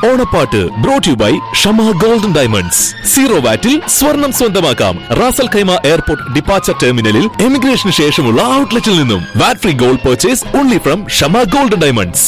ഓണപ്പാട്ട് brought you by Shama golden diamonds zero വാറ്റിൽ സ്വർണം സ്വന്തമാക്കാം റാസൽ ഖൈമ എയർപോർട്ട് ഡിപ്പാച്ചർ ടെർമിനലിൽ എമിഗ്രേഷന് ശേഷമുള്ള ഔട്ട്ലെറ്റിൽ നിന്നും VAT free gold purchase only from Shama golden diamonds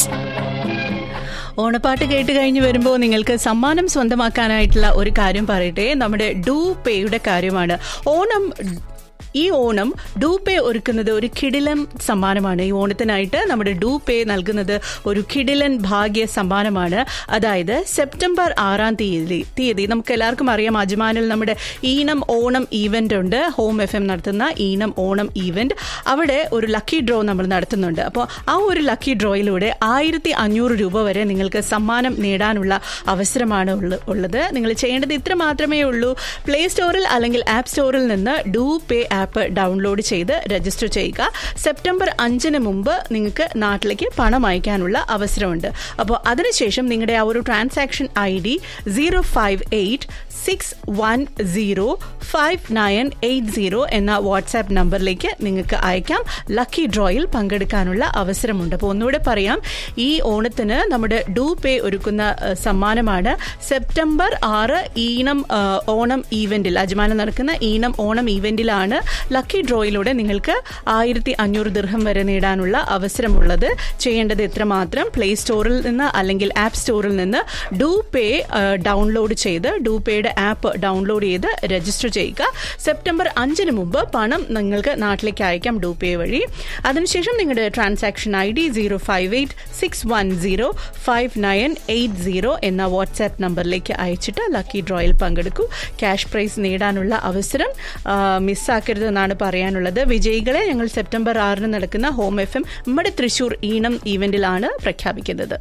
ഓണപ്പാട്ട് കേട്ട് കഴിഞ്ഞ് വരുമ്പോൾ നിങ്ങൾക്ക് സമ്മാനം സ്വന്തമാക്കാനായിട്ടുള്ള ഒരു കാര്യം പറയട്ടെ നമ്മുടെ ഡൂ പേയുടെ കാര്യമാണ് ഓണം ഈ ഓണം ഡൂ പേ ഒരുക്കുന്നത് ഒരു കിടിലൻ സമ്മാനമാണ് ഈ ഓണത്തിനായിട്ട് നമ്മുടെ ഡൂ പേ നൽകുന്നത് ഒരു കിടിലൻ ഭാഗ്യ സമ്മാനമാണ് അതായത് സെപ്റ്റംബർ ആറാം തീയതി തീയതി നമുക്ക് എല്ലാവർക്കും അറിയാം അജ്മാനിൽ നമ്മുടെ ഈണം ഓണം ഈവന്റ് ഉണ്ട് ഹോം എഫ് എം നടത്തുന്ന ഈണം ഓണം ഈവന്റ് അവിടെ ഒരു ലക്കി ഡ്രോ നമ്മൾ നടത്തുന്നുണ്ട് അപ്പോൾ ആ ഒരു ലക്കി ഡ്രോയിലൂടെ ആയിരത്തി അഞ്ഞൂറ് രൂപ വരെ നിങ്ങൾക്ക് സമ്മാനം നേടാനുള്ള അവസരമാണ് ഉള്ള- ഉള്ളത് നിങ്ങൾ ചെയ്യേണ്ടത് ഇത്ര മാത്രമേ ഉള്ളൂ പ്ലേ സ്റ്റോറിൽ അല്ലെങ്കിൽ ആപ്പ് സ്റ്റോറിൽ നിന്ന് ഡൂ പേ ആപ്പ് ഡൗൺലോഡ് ചെയ്ത് രജിസ്റ്റർ ചെയ്യുക സെപ്റ്റംബർ അഞ്ചിന് മുമ്പ് നിങ്ങൾക്ക് നാട്ടിലേക്ക് പണം അയക്കാനുള്ള അവസരമുണ്ട് അപ്പോൾ അതിനുശേഷം നിങ്ങളുടെ ആ ഒരു transaction I D zero five eight six one zero five nine eight zero എന്ന വാട്സാപ്പ് നമ്പറിലേക്ക് നിങ്ങൾക്ക് അയക്കാം ലക്കി ഡ്രോയിൽ പങ്കെടുക്കാനുള്ള അവസരമുണ്ട് അപ്പോൾ ഒന്നുകൂടെ പറയാം ഈ ഓണത്തിന് നമ്മുടെ ഡൂ പേ ഒരുക്കുന്ന ഏഹ്, സമ്മാനമാണ് സെപ്റ്റംബർ ആറ് ഈണം ഏഹ്, ഓണം ഈവന്റിൽ അജ്മാനം നടക്കുന്ന ഈണം ഓണം ഈവന്റിലാണ് ലക്കി ഡ്രോയിലൂടെ നിങ്ങൾക്ക് ആയിരത്തി അഞ്ഞൂറ് ദീർഘം വരെ നേടാനുള്ള അവസരമുള്ളത് ചെയ്യേണ്ടത് എത്രമാത്രം പ്ലേ സ്റ്റോറിൽ നിന്ന് അല്ലെങ്കിൽ ആപ്പ് സ്റ്റോറിൽ നിന്ന് ഡൂ പേ ഡൗൺലോഡ് ചെയ്ത് ഡൂ പേയുടെ ആപ്പ് ഡൗൺലോഡ് ചെയ്ത് രജിസ്റ്റർ ചെയ്യുക സെപ്റ്റംബർ അഞ്ചിന് മുമ്പ് പണം നിങ്ങൾക്ക് നാട്ടിലേക്ക് അയക്കാം ഡൂ പേ വഴി അതിനുശേഷം നിങ്ങളുടെ transaction I D zero five eight six one zero five nine eight zero എന്ന വാട്സാപ്പ് നമ്പറിലേക്ക് അയച്ചിട്ട് ലക്കി ഡ്രോയിൽ പങ്കെടുക്കൂ ക്യാഷ് പ്രൈസ് നേടാനുള്ള അവസരം ആ, മിസ്സാക്കരുതെന്നാണ് പറയാനുള്ളത് വിജയികളെ ഞങ്ങൾ സെപ്റ്റംബർ ആറിന് നടക്കുന്ന ഹോം എഫ് എം നമ്മുടെ തൃശൂർ ഈണം ഈവന്റിലാണ് പ്രഖ്യാപിക്കുന്നത്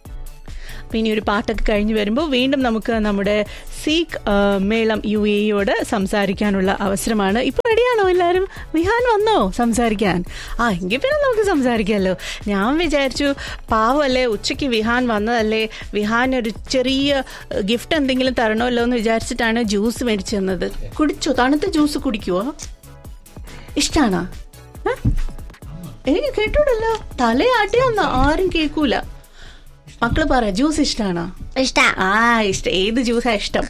അപ്പൊ ഇനി ഒരു പാട്ടൊക്കെ കഴിഞ്ഞ് വരുമ്പോൾ വീണ്ടും നമുക്ക് നമ്മുടെ സീഖ് ആ, മേളം യു എയോട് സംസാരിക്കാനുള്ള അവസരമാണ് ഇപ്പൊ റെഡിയാണോ എല്ലാവരും വിഹാൻ വന്നോ സംസാരിക്കാൻ ആ എങ്കിൽ പിന്നെ നമുക്ക് സംസാരിക്കാമല്ലോ ഞാൻ വിചാരിച്ചു പാവമല്ലേ ഉച്ചയ്ക്ക് വിഹാൻ വന്നതല്ലേ വിഹാൻ ഒരു ചെറിയ ഗിഫ്റ്റ് എന്തെങ്കിലും തരണമല്ലോ എന്ന് വിചാരിച്ചിട്ടാണ് ജ്യൂസ് മേടിച്ചു തന്നത് കുടിച്ചോ തണുത്ത ജ്യൂസ് കുടിക്കുവോ ഇഷ്ടാണോ ഏ? എനിക്ക് കേട്ടൂടല്ലോ തലയാട്ടിയൊന്നും ആരും കേൾക്കൂല മക്കള് പറ ജ്യൂസ് ഇഷ്ടാണോ ഇഷ്ട ആ ഇഷ്ടം ഏത് ജ്യൂസാ ഇഷ്ടം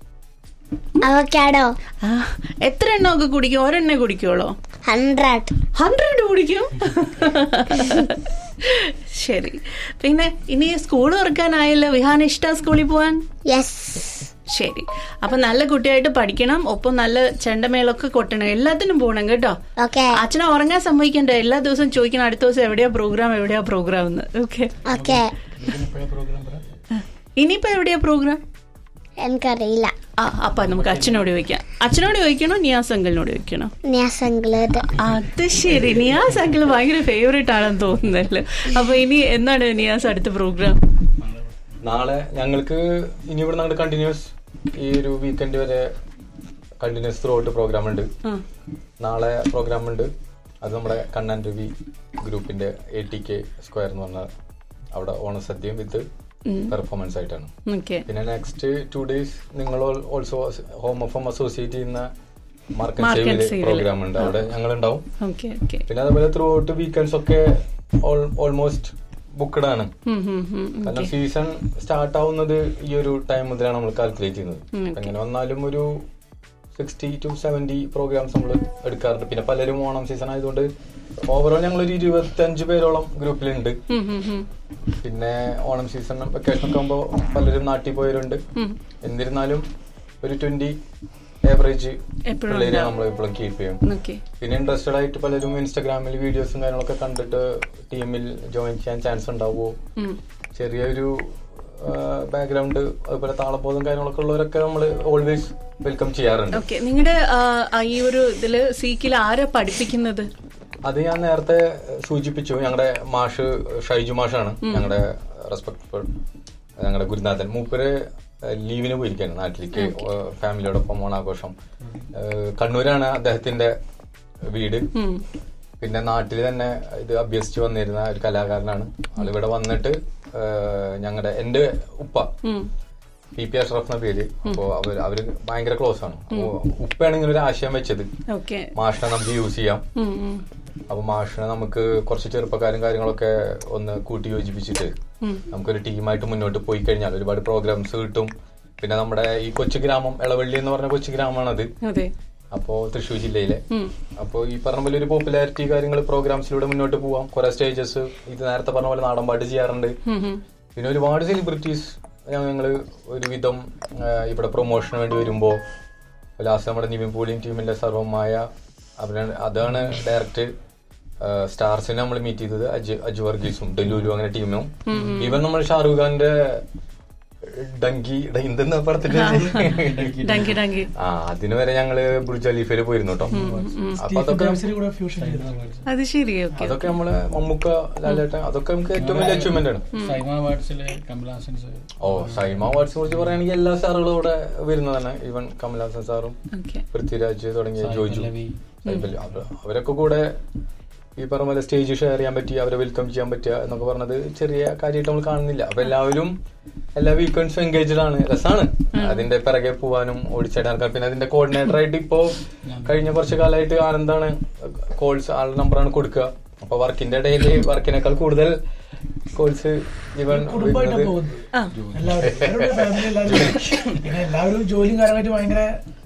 അവക്കാടോ ആ, എത്ര എണ്ണമൊക്കെ കുടിക്കും ഒരെണ്ണേ കുടിക്കുള്ളോ ഹൺഡ്രഡ് ഹൺഡ്രഡ് കുടിക്കും ശരി പിന്നെ ഇനി സ്കൂൾ തുറക്കാനായല്ലോ വിഹാൻ ഇഷ്ട സ്കൂളിൽ പോവാൻ യെസ് ശരി അപ്പൊ നല്ല കുട്ടിയായിട്ട് പഠിക്കണം ഒപ്പം നല്ല ചെണ്ടമേളൊക്കെ കൊട്ടണം എല്ലാത്തിനും പോകണം കേട്ടോ ഓക്കെ അച്ഛനെ ഉറങ്ങാൻ സമ്മതിക്കണ്ട എല്ലാ ദിവസവും ചോദിക്കണം അടുത്ത ദിവസം എവിടെയാ പ്രോഗ്രാം എവിടെയാ പ്രോഗ്രാം എന്ന് ഓക്കെ ഓക്കെ ഇനിയിപ്പോ എവിടെയാ പ്രോഗ്രാം എനിക്കറിയില്ല ആ അപ്പൊ നമുക്ക് അച്ഛനോട് ചോദിക്കാം അച്ഛനോട് ചോദിക്കണോ നിയാസ് അങ്കിളിനോട് ചോദിക്കണോ ഞാസംഗ്ലത് അത് ശരി നിയാസ് അങ്കിൾ ഭയങ്കര ഫേവറേറ്റ് ആണെന്ന് തോന്നുന്നല്ലോ അപ്പൊ ഇനി എന്നാണ് നിയാസ് അടുത്ത പ്രോഗ്രാം നാളെ ഞങ്ങൾക്ക് ഇനി ഇവിടെ ഞങ്ങളുടെ കണ്ടിന്യൂസ് ഈ ഒരു വീക്കെൻഡ് വരെ കണ്ടിന്യൂസ് ത്രൂ ഔട്ട് പ്രോഗ്രാം ഉണ്ട് നാളെ പ്രോഗ്രാം ഉണ്ട് അത് നമ്മുടെ കണ്ണൻ രവി ഗ്രൂപ്പിന്റെ എ ടി കെ സ്ക്വയർ എന്ന് പറഞ്ഞ അവിടെ ഓണസദ്യയും വിത്ത് പെർഫോമൻസ് ആയിട്ടാണ് ഓക്കെ പിന്നെ നെക്സ്റ്റ് ടു ഡേയ്സ് നിങ്ങൾ also home of home associate ചെയ്യുന്ന Mark and മാർക്കറ്റ് Save ല്. പ്രോഗ്രാം ഉണ്ട് അവിടെ ഞങ്ങൾ ഉണ്ടാവും ഓക്കെ ഓക്കെ പിന്നെ അതുപോലെ ത്രൂ ഔട്ട് വീക്കെൻഡ്സ് ഒക്കെ ഓൾമോസ്റ്റ് ബുക്ക്ഡ് ആണ് കാരണം സീസൺ സ്റ്റാർട്ട് ആവുന്നത് ഈ ഒരു ടൈം മുതലാണ് നമ്മൾ കാൽക്കുലേറ്റ് ചെയ്യുന്നത് അപ്പൊ എങ്ങനെ വന്നാലും ഒരു സിക്സ്റ്റി ടു സെവന്റി പ്രോഗ്രാംസ് നമ്മൾ എടുക്കാറുണ്ട് പിന്നെ പലരും ഓണം സീസൺ ആയതുകൊണ്ട് ഓവറോൾ ഞങ്ങൾ ഒരു ഇരുപത്തഞ്ച് പേരോളം ഗ്രൂപ്പിലുണ്ട് പിന്നെ ഓണം സീസൺ വെക്കേഷൻ ഒക്കെ ആകുമ്പോൾ പലരും നാട്ടിൽ പോയവരുണ്ട് എന്നിരുന്നാലും ഒരു ട്വന്റി ആവറേജ് എപ്പോഴും പിള്ളേരെ ഉണ്ടാവും. നമ്മൾ എപ്പോഴും കീപ്പ് ചെയ്യും ഓക്കെ പിന്നെ ഇൻട്രസ്റ്റഡ് ആയിട്ട് പലരും ഇൻസ്റ്റാഗ്രാമിൽ വീഡിയോസും കാര്യങ്ങളൊക്കെ കണ്ടിട്ട് ടീമിൽ ജോയിൻ ചെയ്യാൻ ചാൻസ് ഉണ്ടാവുമോ ചെറിയൊരു ബാക്ക്ഗ്രൗണ്ട് അതുപോലെ താളബോധം കാര്യങ്ങളൊക്കെ ഉള്ളവരൊക്കെ നമ്മൾ ഓൾവേസ് വെൽക്കം ചെയ്യാറുണ്ട് ഓക്കെ നിങ്ങളുടെ ഈ ഒരു ഇതില് സീക്കിൽ ആരാ പഠിപ്പിക്കുന്നത് അത് ഞാൻ നേരത്തെ സൂചിപ്പിച്ചു ഞങ്ങളുടെ മാഷ് ഷൈജു മാഷാണ് ഞങ്ങളുടെ റെസ്പെക്ട് ഞങ്ങളുടെ ഗുരുനാഥൻ മൂപ്പര് ലീവിന് പോയിരിക്കുകയാണ് നാട്ടിലേക്ക് ഫാമിലിയോടൊപ്പം ഓണാഘോഷം ഏഹ് കണ്ണൂരാണ് അദ്ദേഹത്തിന്റെ വീട് പിന്നെ നാട്ടിൽ തന്നെ ഇത് അഭ്യസിച്ച് വന്നിരുന്ന ഒരു കലാകാരനാണ് ആളിവിടെ വന്നിട്ട് ഞങ്ങളുടെ എന്റെ ഉപ്പ പി പി അഷ്റഫ് എന്ന പേര് അപ്പോ അവര് അവര് ഭയങ്കര ക്ലോസ് ആണ് അപ്പോ ഉപ്പയാണ് ഇങ്ങനെ ഒരു ആശയം വെച്ചത് ഓക്കെ മാഷിനെ നമുക്ക് യൂസ് ചെയ്യാം അപ്പൊ മാഷിനെ നമുക്ക് കുറച്ച് ചെറുപ്പക്കാരും കാര്യങ്ങളൊക്കെ ഒന്ന് കൂട്ടി യോജിപ്പിച്ചിട്ട് നമുക്കൊരു ടീമായിട്ട് മുന്നോട്ട് പോയി കഴിഞ്ഞാൽ ഒരുപാട് പ്രോഗ്രാംസ് കിട്ടും പിന്നെ നമ്മുടെ ഈ കൊച്ചു ഗ്രാമം ഇളവള്ളി എന്ന് പറഞ്ഞ കൊച്ചു ഗ്രാമമാണത് അതെ അപ്പോ തൃശ്ശൂർ ജില്ലയിലെ അപ്പോ ഈ പറഞ്ഞ പോലെ ഒരു പോപ്പുലാരിറ്റി കാര്യങ്ങൾ പ്രോഗ്രാംസിലൂടെ മുന്നോട്ട് പോവാം കുറെ സ്റ്റേജസ് ഇത് നേരത്തെ പറഞ്ഞ പോലെ നാടൻ പാട്ട് ചെയ്യാറുണ്ട് പിന്നെ ഒരുപാട് സെലിബ്രിറ്റീസ് ഞങ്ങള് ഒരുവിധം ആ, ഇവിടെ പ്രൊമോഷന് വേണ്ടി വരുമ്പോ ലാസ്റ്റ് നമ്മുടെ നിവിൻ പോളിയും ടീമിന്റെ സർവമായ അവരാണ് അതാണ് ഡയറക്റ്റ് സ്റ്റാർസിനെ നമ്മൾ മീറ്റ് ചെയ്തത് അജ് അജു വർഗീസും ഡെല്ലൂലും അങ്ങനെ ടീമും ഈവൻ നമ്മൾ ഷാറൂഖ് ഖാന്റെ ഡങ്കി ഡ- എന്തെന്നാ പടത്തിന്റെ ഡങ്കി ഡങ്കി ആ അതിന് വരെ ഞങ്ങള് ബുർജ് ഖലീഫയില് പോയിരുന്നു കേട്ടോ അപ്പൊ അതൊക്കെ കൂടെ ഫ്യൂഷൻ ചെയ്തു അത് ശരി ഓക്കെ അതൊക്കെ നമ്മള് മമ്മൂക്ക ലാലേട്ടൻ അതൊക്കെ നമുക്ക് ഏറ്റവും വലിയ അച്ചീവ്മെന്റ് ആണ് സൈമ അവാർഡ്സിലെ കമലഹാസൻസ് ഓ സൈമ അവാർഡ്സിനെ കുറിച്ച് പറയുകയാണെങ്കിൽ എല്ലാ സാറുകളും ഇവിടെ വരുന്നതാണ് ഈവൻ കമൽഹാസൻ സാറും ഓക്കെ പൃഥ്വിരാജ് തുടങ്ങിയ ജോജു പല്ലവി. സൈബൽ അവ- അവരൊക്കെ കൂടെ ഈ പറഞ്ഞ പോലെ സ്റ്റേജ് ഷെയർ ചെയ്യാൻ പറ്റി അവരെ വെൽക്കം ചെയ്യാൻ പറ്റുക എന്നൊക്കെ പറഞ്ഞത് ചെറിയ കാര്യമായിട്ട് നമ്മൾ കാണുന്നില്ല അപ്പൊ എല്ലാവരും എല്ലാ വീക്കെൻഡ്സും എൻഗേജ്ഡ് ആണ് രസമാണ് അതിന്റെ പിറകെ പോവാനും ഓടിച്ചാടാൻ പിന്നെ അതിന്റെ കോർഡിനേറ്റർ ആയിട്ട് ഇപ്പോ കഴിഞ്ഞ കുറച്ച് കാലമായിട്ട് ആനന്ദാണ് കോൾസ് ആളുടെ നമ്പറാണ് കൊടുക്കുക അപ്പൊ വർക്കിന്റെ ഇടയിൽ വർക്കിനേക്കാൾ കൂടുതൽ കോൾസ് ഇവൻ കുടുംബമായിട്ടാണ് വരുന്നത് പോകുന്നത് എല്ലാവരും എല്ലാവരുടെ ഫാമിലി എല്ലാവരും പിന്നെ എല്ലാവരും ജോലിയും കാര്യമായിട്ട് ഭയങ്കര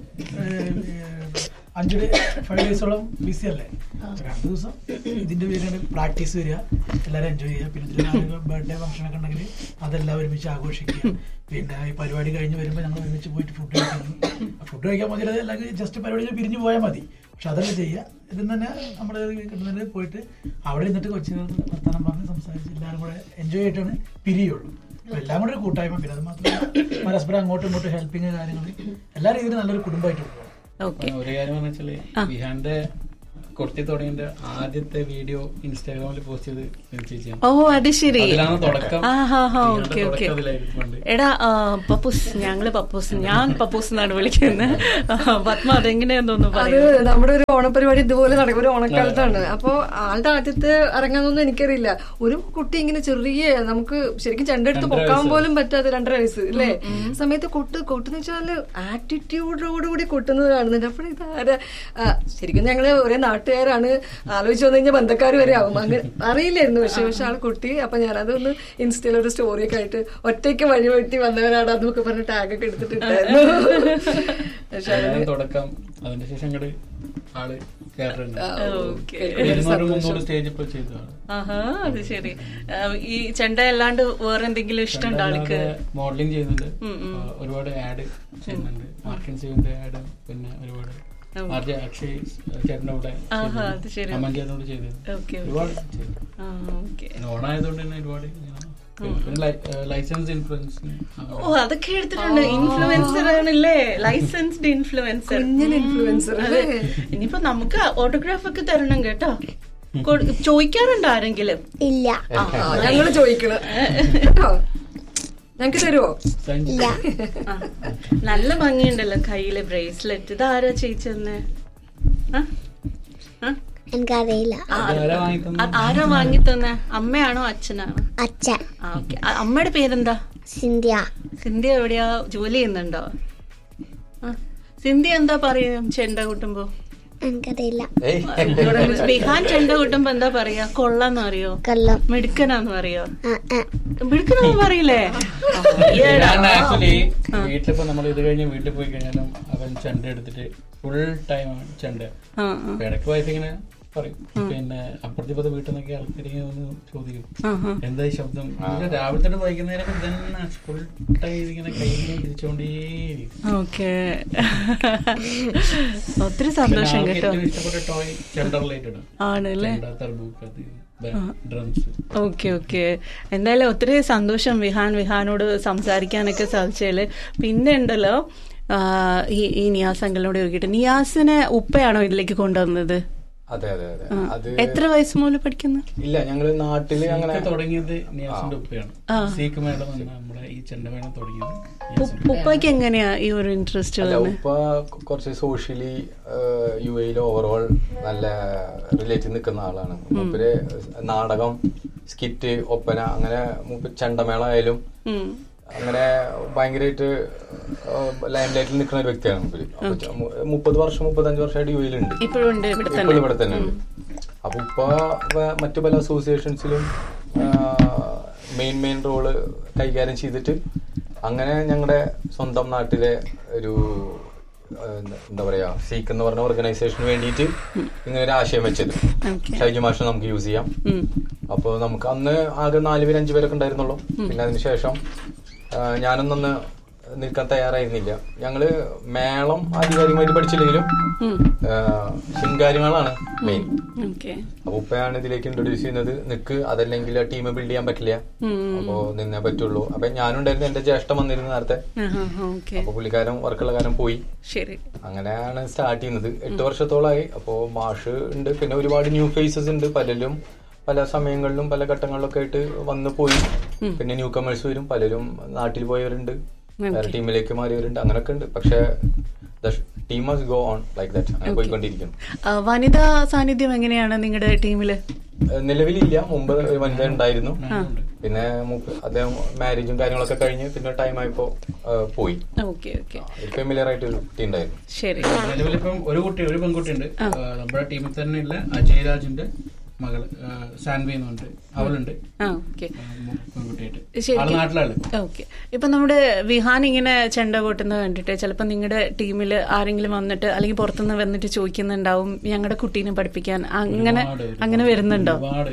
ഏഹ്, അഞ്ച് ഡേ ഫൈവ് ഡേയ്സോളം ബിസി അല്ലേ രണ്ട് ദിവസം ഇതിന്റെ പേരാണ് പ്രാക്ടീസ് വരിക എല്ലാവരും എൻജോയ് ചെയ്യുക പിന്നെ ഇതിൽ ബർത്ത്ഡേ ഫംഗ്ഷൻ ഒക്കെ ഉണ്ടെങ്കിൽ അതെല്ലാം ഒരുമിച്ച് ആഘോഷിക്കുക പിന്നെ ഈ പരിപാടി കഴിഞ്ഞ് വരുമ്പോൾ ഞങ്ങൾ ഒരുമിച്ച് പോയിട്ട് ഫുഡ് കഴിക്കുന്നു ഫുഡ് കഴിക്കാൻ മതി അല്ലെങ്കിൽ ജസ്റ്റ് പരിപാടിയിൽ പിരിഞ്ഞു പോയാൽ മതി പക്ഷെ അതല്ല ചെയ്യുക ഇതിൽ തന്നെ നമ്മൾ കിട്ടുന്നതിൽ പോയിട്ട് അവിടെ നിന്നിട്ട് കൊച്ചിന് വർത്തമാനം പറഞ്ഞ് സംസാരിച്ച് എല്ലാവരും കൂടെ എൻജോയ് ആയിട്ടാണ് പിരിയുള്ളൂ അപ്പൊ എല്ലാം കൂടെ ഒരു കൂട്ടായ്മ പിന്നെ അത് മാത്രമല്ല പരസ്പരം അങ്ങോട്ടും ഇങ്ങോട്ടും ഹെൽപ്പിങ് കാര്യങ്ങൾ എല്ലാ രീതിയിലും നല്ലൊരു കുടുംബമായിട്ട് പോകും ഓക്കെ ഒരു കാര്യം എന്ന് വെച്ചാല് വിഹാന്റെ കൊട്ടി തുടങ്ങിയ ആദ്യത്തെ വീഡിയോ ഇൻസ്റ്റാഗ്രാമിൽ പോസ്റ്റ് ചെയ്ത് ഞാൻ ചേച്ചിയാണ് ഓ അത് ശരി അതിലാണ് തുടക്കം ആ ഹാ ഹാ വിഹാന്റെ ഓക്കെ ഓക്കെ തുടക്കം അതിലായിരുന്നു പണ്ട്. എടാ ആ, പപ്പൂസ് ഞങ്ങള് പപ്പൂസ് ഞാൻ പപ്പൂസ് എന്നാണ് വിളിക്കുന്നത് ആ, പത്മ അതെങ്ങനെയാന്നൊന്ന് അത് പറയൂ നമ്മുടെ ഒരു ഓണപരിപാടി ഇതുപോലെ നടക്കും ഒരു ഓണക്കാലത്താണ് അപ്പൊ ആളുടെ ആദ്യത്തെ ഇറങ്ങാന്നൊന്നും എനിക്കറിയില്ല ഒരു കുട്ടി ഇങ്ങനെ ചെറിയ നമുക്ക് ശരിക്കും ചെണ്ടെടുത്ത് പൊക്കാൻ പോലും പറ്റാത്ത രണ്ടര വയസ്സ് അല്ലേ ആ സമയത്ത് കൊട്ട് കൊട്ടെന്ന് വെച്ചാല് ആറ്റിറ്റ്യൂഡോടുകൂടി കൊട്ടുന്നത് കാണുന്നുണ്ട് അപ്പോൾ ഇതാരാ ആ, ശരിക്കും ഞങ്ങള് ഒരേ നാട്ടുകാരാണ് ആലോചിച്ച് വന്നു കഴിഞ്ഞാൽ ബന്ധക്കാർ വരെ ആവും അങ്ങനെ അറിയില്ലായിരുന്നു പക്ഷെ പക്ഷെ ആൾ കുട്ടി അപ്പൊ ഞാനതൊന്ന് ഇൻസ്റ്റയിൽ ഒരു സ്റ്റോറി ഒക്കെ ആയിട്ട് ഒറ്റയ്ക്ക് വഴി വെട്ടി വന്നവരാണ് അതൊക്കെ പറഞ്ഞ് ടാഗൊക്കെ എടുത്തിട്ടുണ്ടായിരുന്നു പക്ഷെ അതാണ് തുടക്കം അതിന്റെ ശേഷം അങ്ങോട്ട് ആള് കയറുന്നുണ്ട് ഓക്കെ ഇരുന്നൂറ് മുന്നൂറ് സ്റ്റേജ് ഇപ്പോൾ ചെയ്തതാണ് ആഹാ അത് ശരി ആ, ഈ ചെണ്ട അല്ലാണ്ട് വേറെ എന്തെങ്കിലും ഇഷ്ടമുണ്ടോ ആൾക്ക് മോഡലിംഗ് ചെയ്യുന്നുണ്ട് ആ, ഒരുപാട് ആഡ് ചെയ്യുന്നുണ്ട് മാർക്കിൻ സിവിന്റെ ആഡ് പിന്നെ ഒരുപാട് ആർജെ അക്ഷയ് ചേട്ടൻ്റെ കൂടെ ആഹാ അത് ശരി അമ്മഞ്ചേട്ടനോട് ചെയ്തത് ഓക്കെ ഒരുപാട് ചെയ്തു ആ ഓക്കെ പിന്നെ ഓണായതുകൊണ്ട് തന്നെ ഒരുപാട് ഇങ്ങനെ ലൈസൻസ് ഇൻഫ്ലുവൻസ് ഓ അതൊക്കെ എടുത്തിട്ടുണ്ട് ഇൻഫ്ലുവൻസർ ആണല്ലേ ലൈസൻസ്ഡ് ഇൻഫ്ലുവൻസർ കുഞ്ഞൻ influencer അല്ലേ? ഇനിയിപ്പോ നമുക്ക് ഓട്ടോഗ്രാഫ് ഒക്കെ തരണം കേട്ടോ കൊട്- ചോദിക്കാറുണ്ടോ ആരെങ്കിലും ഇല്ല ഞങ്ങള് ചോദിക്കണം കേട്ടോ ഞങ്ങക്ക് തരുമോ ഇല്ല ആ, നല്ല ഭംഗിയുണ്ടല്ലോ കയ്യിലെ ബ്രേസ്ലെറ്റ് ഇതാരാ ചേച്ചെന്നെ എനിക്കറിയില്ല ആരാ വാങ്ങിത്തന്നത് ആരാ വാങ്ങി തന്നെ അമ്മയാണോ അച്ഛനാണോ അച്ഛൻ ആ ഓക്കെ അമ്മയുടെ പേരെന്താ സിന്ധ്യ സിന്ധ്യ എവിടെയാ ജോലി ചെയ്യുന്നുണ്ടോ ആ, സിന്ധ്യ എന്താ പറയാ ചെണ്ട കൂട്ടുമ്പോ എനിക്കറിയില്ല ഏയ് ബിഹാൻ ചെണ്ട കൂട്ടുമ്പോ എന്താ പറയാ കൊള്ളാന്ന് അറിയോ കൊല്ലം മിടുക്കനാന്ന് പറയോ ആ, ആ. മിടുക്കനാന്ന് പറയില്ലേ ഈയെടാ. ആക്ച്വലി വീട്ടിലിപ്പോ നമ്മൾ ഇത് കഴിഞ്ഞ് വീട്ടിൽ പോയി കഴിഞ്ഞാലും അവൻ ചെണ്ട എടുത്തിട്ട് ഫുൾ ടൈം ചെണ്ട ആ, അപ്പൊ ഇടയ്ക്ക് വൈഫ് ഇങ്ങനെ പറയും പിന്നെ അപ്പുറത്തെ ഇപ്പുറത്തെ വീട്ടിൽ നിന്നൊക്കെ ആൾക്കാർ ഇങ്ങനെ വന്ന് ചോദിക്കും ആ, ആ. എന്താ ഈ ശബ്ദം ഇത് രാവിലെ തൊട്ട് വൈകുന്നേരം തന്നെ ഫുൾ ടൈം ഇങ്ങനെ കയ്യിൽ തിരിച്ചുകൊണ്ടേയിരിക്കും ഓക്കെ ഒത്തിരി പിന്നെ സന്തോഷം ആൾക്ക് കേട്ടോ ഏറ്റവും ഇഷ്ടപ്പെട്ട ടോയ് ചെണ്ട റിലേറ്റഡ് ആണല്ലേ ചെണ്ട തർബൂക്ക് അത് ഡ്രംസ് ഓക്കെ ഓക്കെ എന്തായാലും ഒത്തിരി സന്തോഷം വിഹാൻ വിഹാനോട് സംസാരിക്കാനൊക്കെ സാധിച്ചാല് പിന്നെ ഉണ്ടല്ലോ ആ, ഈ ഈ നിയാസ് അങ്കിളിനോട് ചോദിക്കട്ടെ നിയാസിനെ ഉപ്പയാണോ ഇതിലേക്ക് കൊണ്ടുവന്നത് അതെ അതെ അതെ ആ. അത് എത്ര വയസ്സ് മുതൽ പഠിക്കുന്നു ഇല്ല ഞങ്ങള് നാട്ടില് അങ്ങനെ ഒക്കെ തുടങ്ങിയത് നിയാസിന്റെ ഉപ്പയാണ് സീക്ക് മേഡം എന്ന നമ്മുടെ ഈ ചെണ്ട മേളം തുടങ്ങിയത് ഉ- നിയാസിന്റെ ഉപ്പയ്ക്ക് എങ്ങനെയാ ഈ ഒരു ഇൻട്രസ്റ്റ് അല്ല വന്നത് ഉപ്പ കുറച്ച് സോഷ്യലി യു എയിൽ ഓവറോൾ നല്ല റിലേറ്റീവ് നിൽക്കുന്ന ആളാണ് മൂപ്പര് നാടകം സ്കിറ്റ് ഒപ്പന അങ്ങനെ മൂപ്പര് ചെണ്ടമേള ആയാലും ഉം. അങ്ങനെ ഭയങ്കരമായിട്ട് ലൈം ലൈറ്റിൽ നിൽക്കുന്ന ഒരു വ്യക്തിയാണ് മൂപ്പര് അപ്പൊ ച- മു- മുപ്പത് വർഷം മുപ്പത്തഞ്ച് വർഷമായിട്ട് യു എയിലുണ്ട് ഇപ്പോഴും ഉണ്ട് ഇവിടെ ഇപ്പോഴും തന്നെ ഇവിടെ തന്നെ ഉണ്ട് അപ്പൊ ഇപ്പൊ വേ- മറ്റു പല അസോസിയേഷൻസിലും മെയിൻ മെയിൻ റോള് കൈകാര്യം ചെയ്തിട്ട് അങ്ങനെ ഞങ്ങളുടെ സ്വന്തം നാട്ടിലെ ഒരു ആ, എന്താ- എന്താ പറയാ സീക്ക് എന്ന് പറഞ്ഞ ഓർഗനൈസേഷന് വേണ്ടിയിട്ട് ഇങ്ങനെ ഒരു ആശയം വെച്ചത് Okay. ഷൈജു മാഷ നമുക്ക് യൂസ് ചെയ്യാം ഉം. അപ്പോൾ നമുക്ക് അന്ന് ആകെ നാല് പേര് അഞ്ചു പേരൊക്കെ ഉണ്ടായിരുന്നുള്ളൂ പിന്നെ അതിനുശേഷം ആ, ഞാനൊന്നൊന്ന് നിൽക്കാൻ തയ്യാറായിരുന്നില്ല ഞങ്ങള് മേളം ആധികാരികമായിട്ട് പഠിച്ചില്ലെങ്കിലും ഉം. ആ, ശിങ്കാരിമേളാണ് മെയിൻ ഓക്കെ അപ്പൊ ഉപ്പയാണ് ഇതിലേക്ക് ഇൻട്രൊഡ്യൂസ് ചെയ്യുന്നത് നിക്ക് അതല്ലെങ്കിൽ ടീം ബിൽഡ് ചെയ്യാൻ പറ്റില്ല അപ്പോ നിന്നേ പറ്റുള്ളൂ അപ്പൊ ഞാനും ഉണ്ടായിരുന്നു എന്റെ ജ്യേഷ്ഠം വന്നിരുന്നു നേരത്തെ ഓക്കെ അപ്പൊ പുള്ളിക്കാരൻ വർക്കുള്ള കാരൻ പോയി ശരി അങ്ങനെയാണ് സ്റ്റാർട്ട് ചെയ്യുന്നത് എട്ട് വർഷത്തോളമായി അപ്പോ മാഷ് ഉണ്ട് പിന്നെ ഒരുപാട് ന്യൂ ഫേസസ് ഉണ്ട് പലരും പല സമയങ്ങളിലും പല ഘട്ടങ്ങളിലൊക്കെ ആയിട്ട് വന്നു പോയി പിന്നെ ന്യൂ കമേഴ്സ് വരും പലരും നാട്ടിൽ പോയവരുണ്ട് വേറെ ടീമിലേക്ക് മാറിയവരുണ്ട് അങ്ങനെയൊക്കെ ഉണ്ട് പക്ഷെ team must go on like that അങ്ങനെ പോയിക്കൊണ്ടിരിക്കുന്നു ആ, വനിതാ സാന്നിധ്യം എങ്ങനെയാണ് നിങ്ങളുടെ ടീമില് ഏഹ് നിലവിലില്ല മുമ്പ് ഒരു വനിത ഉണ്ടായിരുന്നു പിന്നെ മൂപ്പ- അദ്ദേഹം മാരേജും കാര്യങ്ങളൊക്കെ കഴിഞ്ഞ് പിന്നെ ടൈം ആയപ്പോ ഏഹ് പോയി ഓക്കെ ഓക്കെ ഒരു ഫെമിലിയർ ആയിട്ട് ഒരു കുട്ടി ഉണ്ടായിരുന്നു ശരി നിലവിലിപ്പം ഒരു കുട്ടി ഒരു പെൺകുട്ടി ഉണ്ട് നമ്മുടെ ടീമിൽ തന്നെ ഉള്ള അജയരാജിന്റെ മകള് ആ, സാൻവി എന്നുണ്ട് അവളുണ്ട് ആ ഓക്കെ ആ, മു- പെൺകുട്ടിയായിട്ട് ശരിക്കും- ആള് നാട്ടിലാണ് ഓക്കെ ഇപ്പൊ നമ്മുടെ വിഹാൻ ഇങ്ങനെ ചെണ്ട കൊട്ടുന്നത് കണ്ടിട്ട് ചിലപ്പോൾ നിങ്ങളുടെ ടീമിൽ ആരെങ്കിലും വന്നിട്ട് അല്ലെങ്കിൽ പുറത്തുനിന്ന് വന്നിട്ട് ചോദിക്കുന്നുണ്ടാവും ഞങ്ങളുടെ കുട്ടീനെ പഠിപ്പിക്കാൻ അങ്ങനെ ഒരുപാട്, അങ്ങനെ വരുന്നുണ്ടോ ഒരുപാട്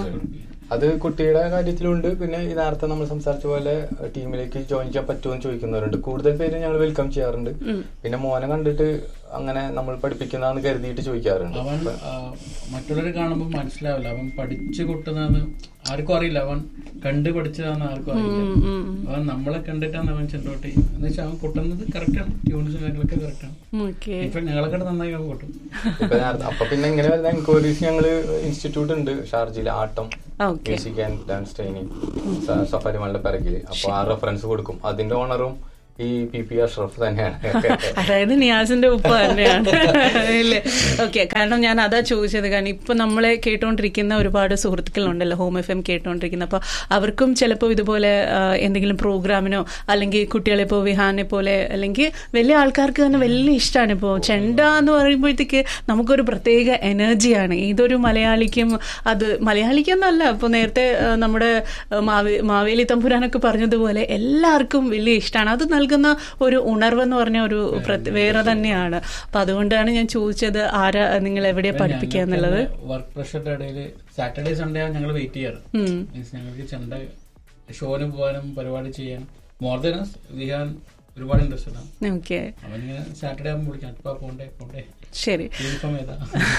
അത് കുട്ടിയുടെ കാര്യത്തിലുണ്ട് പിന്നെ ഈ നേരത്തെ നമ്മൾ സംസാരിച്ച പോലെ ടീമിലേക്ക് ജോയിൻ ചെയ്യാൻ പറ്റുമോ എന്ന് ചോദിക്കുന്നവരുണ്ട് കൂടുതൽ പേര് ഞങ്ങൾ വെൽക്കം ചെയ്യാറുണ്ട് പിന്നെ മോനെ കണ്ടിട്ട് അങ്ങനെ നമ്മൾ പഠിപ്പിക്കുന്നതാന്ന് കരുതിയിട്ട് ചോദിക്കാറുണ്ട് അവൻ ആ, മറ്റുള്ളവരെ കാണുമ്പോൾ മനസ്സിലാവില്ല അവൻ പഠിച്ചു കൊട്ടുന്നതെന്ന് ആർക്കും അറിയില്ല അവൻ കണ്ട് പഠിച്ചതാന്ന് ആർക്കും അറിയില്ല അവൻ നമ്മളെ കണ്ടിട്ടാണ് അവൻ ചെണ്ടോട്ടി എന്ന് വെച്ചാൽ അവൻ കൊട്ടുന്നത് കറക്റ്റാണ് ട്യൂൺസും കാര്യങ്ങളൊക്കെ കറക്റ്റാണ് ഓക്കെ ഇപ്പൊ ഞങ്ങളെക്കാട് നന്നായി അവൻ കൊട്ടും ഇപ്പൊ നേരത്തെ അപ്പൊ പിന്നെ ഇങ്ങനെ വരുന്ന എൻക്വയറീസ് ഞങ്ങള് ഇൻസ്റ്റിറ്റ്യൂട്ട് ഉണ്ട് ഷാർജയിൽ ആട്ടം okay music and dance training safari മകളുടെ പിറകില് അപ്പൊ ആ റെഫറൻസ് കൊടുക്കും അതിന്റെ ഓണറും ഈ പി പി അഷ്റഫ് തന്നെയാണ് അതായത് നിയാസിന്റെ ഉപ്പ തന്നെയാണ് ഇല്ലേ ഓക്കെ കാരണം ഞാൻ അതാ ചോദിച്ചത് കാരണം ഇപ്പൊ നമ്മളെ കേട്ടോണ്ടിരിക്കുന്ന ഒരുപാട് സുഹൃത്തുക്കളുണ്ടല്ലോ ഹോം എഫ് എം കേട്ടോണ്ടിരിക്കുന്ന അപ്പൊ അവർക്കും ചിലപ്പോൾ ഇതുപോലെ ആ, എന്തെങ്കിലും പ്രോഗ്രാമിനോ അല്ലെങ്കിൽ കുട്ടികളെ ഇപ്പോൾ വിഹാനെ പോലെ അല്ലെങ്കിൽ വലിയ ആൾക്കാർക്ക് തന്നെ വലിയ ഇഷ്ടമാണ് ഇപ്പോൾ ചെണ്ട എന്ന് പറയുമ്പോഴത്തേക്ക് നമുക്കൊരു പ്രത്യേക എനർജിയാണ് ഏതൊരു മലയാളിക്കും അത് മലയാളിക്കെന്നല്ല ഇപ്പോൾ നേരത്തെ ആ, നമ്മുടെ ആ, മാവേ മാവേലി തമ്പുരാനൊക്കെ പറഞ്ഞതുപോലെ എല്ലാവർക്കും വലിയ ഇഷ്ടമാണ് അത് നൽകുന്ന ഒരു ഉണർവെന്ന് പറഞ്ഞ ഒരു പ്രത്യ- വേറെ തന്നെയാണ് അപ്പൊ അതുകൊണ്ടാണ് ഞാൻ ചോദിച്ചത് ആരാ നിങ്ങൾ എവിടെയാ പഠിപ്പിക്കുക എന്നുള്ളത് വർക്ക് പ്രഷറുടെ ഇടയിൽ സാറ്റർഡേ സൺഡേ ആണ് ഞങ്ങൾ വെയിറ്റ് ചെയ്യാറ് ഉം. മീൻസ് ഞങ്ങൾക്ക് ചെണ്ട ഷോന് പോകാനും പരിപാടി ചെയ്യാനും മോർ ദൻ വിഹാൻ ഒരുപാട് ഇൻട്രസ്റ്റഡ് ആണ് ഓക്കെ അവനിങ്ങനെ സാറ്റർഡേ ആകുമ്പോൾ വിളിക്കാം അപ്പാ പോണ്ടേ പോണ്ടേ ശരി യൂണിഫോം ഏതാ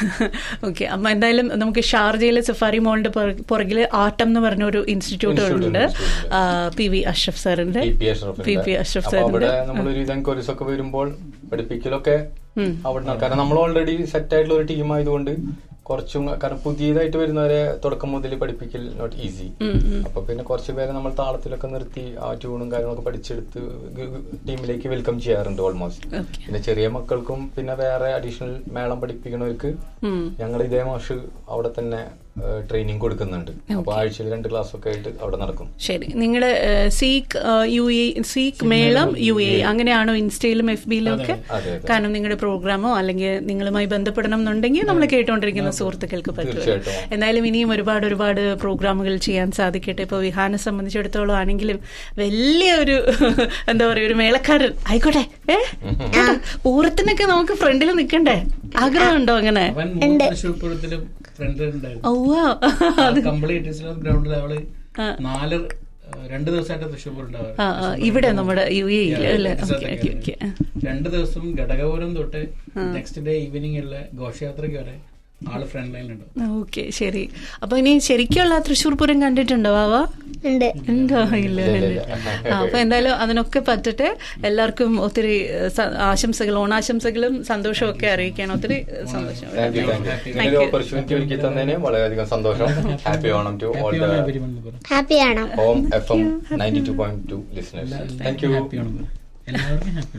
ഓക്കെ അപ്പൊ എന്തായാലും നമുക്ക് ഷാർജയിലെ സഫാരി മോളിന്റെ പുറകില് ആട്ടം എന്ന് പറഞ്ഞ ഒരു ഇൻസ്റ്റിറ്റ്യൂട്ട് Institute ഉണ്ട് ഉണ്ട്, institute ഉണ്ട്. പി വി അഷ്റഫ് സാറിന്റെ P P Ashraf P P Ashraf അപ്പൊ അവിടെ സാറിന്റെ നമ്മൾ ഒരു എൻക്വയറീസ് ഒക്കെ വരുമ്പോൾ പഠിപ്പിക്കലൊക്കെ അവിടെ നിന്ന് കാരണം നമ്മൾ ഓൾറെഡി സെറ്റ് ആയിട്ടുള്ള ഒരു ടീം ആയതുകൊണ്ട് കുറച്ചും കാരണം പുതിയതായിട്ട് വരുന്നവരെ തുടക്കം മുതൽ പഠിപ്പിക്കൽ നോട്ട് ഈസി അപ്പൊ പിന്നെ കുറച്ച് പേരെ നമ്മൾ താളത്തിലൊക്കെ നിർത്തി ആ ട്യൂണും കാര്യങ്ങളൊക്കെ പഠിച്ചെടുത്ത് ടീമിലേക്ക് വെൽക്കം ചെയ്യാറുണ്ട് ഓൾമോസ്റ്റ് ഓക്കെ പിന്നെ ചെറിയ മക്കൾക്കും പിന്നെ വേറെ അഡീഷണൽ മേളം പഠിപ്പിക്കുന്നവർക്ക് ഞങ്ങൾ ഇതേ മാഷ് അവിടെ തന്നെ ട്രെയിനിങ് കൊടുക്കുന്നുണ്ട് അപ്പൊ ആഴ്ചയിൽ രണ്ട് ക്ലാസ് ഒക്കെ ആയിട്ട് അവിടെ നടക്കും ശരി നിങ്ങളുടെ സീക്ക് യു എ സീക്ക് മേളം യു എ അങ്ങനെയാണോ ഇൻസ്റ്റയിലും എഫ് ബിയിലും ഒക്കെ അതെ, അതെ. കാരണം നിങ്ങളുടെ പ്രോഗ്രാമോ അല്ലെങ്കിൽ നിങ്ങളുമായി ബന്ധപ്പെടണം എന്നുണ്ടെങ്കിൽ നമ്മൾ കേട്ടുകൊണ്ടിരിക്കുന്ന സുഹൃത്തുക്കൾക്ക് പറ്റും തീർച്ചയായിട്ടും. എന്തായാലും ഇനിയും ഒരുപാട് ഒരുപാട് പ്രോഗ്രാമുകൾ ചെയ്യാൻ സാധിക്കട്ടെ ഇപ്പോൾ വിഹാനെ സംബന്ധിച്ചിടത്തോളം ആണെങ്കിലും വലിയ ഒരു എന്താ പറയുക ഒരു മേളക്കാരൻ ആയിക്കോട്ടെ ഏ കേട്ടോ? പൂരത്തിനൊക്കെ നമുക്ക് ഫ്രണ്ടിൽ നിൽക്കണ്ടേ ആഗ്രഹമുണ്ടോ അങ്ങനെ അവൻ മൂന്ന് തൃശ്ശൂർ പൂരത്തിലും ഫ്രണ്ട് ഉണ്ടായിരുന്നു ഔവാ കംപ്ലീറ്റ് ഇസ്ലാം ഗ്രൗണ്ടിൽ അവള് നാല് ഏഹ്, രണ്ട് ദിവസമായിട്ട് തൃശ്ശൂർ പൂരം ഉണ്ടാവാറ്. ആ, ആ, ഇവിടെ നമ്മുടെ യു എ Yeah, അല്ലേ yeah, ഓക്കെ ഓക്കെ ഓക്കെ രണ്ട് ദിവസം ഘടകപുരം തൊട്ട് നെക്സ്റ്റ് ഡേ ഈവനിങ് ഉള്ള ഘോഷയാത്രയ്ക്ക് വരെ ആള് ഫ്രണ്ട് ലൈനിലുണ്ടാവും ഓക്കെ ശരി അപ്പൊ ഇനി ശരിക്കുള്ള തൃശ്ശൂർ പൂരം കണ്ടിട്ടുണ്ടോ വാവ ഉണ്ട് ഉണ്ടോ ഇല്ല ഇല്ല, ഇല്ല. ഇല്ല. ആ, അപ്പൊ എന്തായാലും അതിനൊക്കെ പറ്റട്ടെ എല്ലാവർക്കും ഒത്തിരി ഏഹ്, സ- ആശംസകൾ ഓണാശംസകളും സന്തോഷവും ഒക്കെ അറിയിക്കാൻ ഒത്തിരി ഏഹ്, സന്തോഷം താങ്ക് യു താങ്ക് യു ഇങ്ങനെ ഒരു ഓപ്പർച്യൂണിറ്റി ഒരുക്കി തന്നതിന് വളരെയധികം സന്തോഷം happy Onam to all the very much പറ ഹാപ്പി ആണോ home F M ninety two point two listeners thank you happy ആണ് പറ എല്ലാവർക്കും ഹാപ്പി ആണ്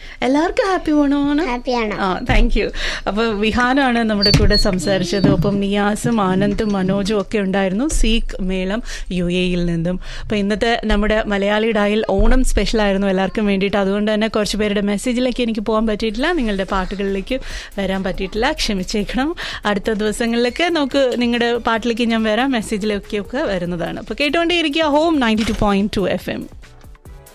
എല്ലാവർക്കും ഹാപ്പി ഓണമാണ് ഹാപ്പിയാണ് ആ താങ്ക് യു അപ്പൊ വിഹാനാണ് നമ്മുടെ കൂടെ സംസാരിച്ചത് ഒപ്പം നിയാസും ആനന്ദും മനോജും ഒക്കെ ഉണ്ടായിരുന്നു സീഖ് മേളം യു എയിൽ നിന്നും അപ്പൊ ഇന്നത്തെ നമ്മുടെ മലയാളി ഡായിൽ ഓണം സ്പെഷ്യൽ ആയിരുന്നു എല്ലാവർക്കും വേണ്ടിയിട്ട് അതുകൊണ്ട് തന്നെ കുറച്ച് പേരുടെ മെസ്സേജിലേക്ക് എനിക്ക് പോകാൻ പറ്റിയിട്ടില്ല നിങ്ങളുടെ പാട്ടുകളിലേക്ക് വരാൻ പറ്റിയിട്ടില്ല ക്ഷമിച്ചേക്കണം അടുത്ത ദിവസങ്ങളിലൊക്കെ നമുക്ക് നിങ്ങളുടെ പാട്ടിലേക്ക് ഞാൻ വരാം മെസ്സേജിലേക്കൊക്കെ വരുന്നതാണ് അപ്പൊ കേട്ടുകൊണ്ടേയിരിക്കുക home ninety two point two F M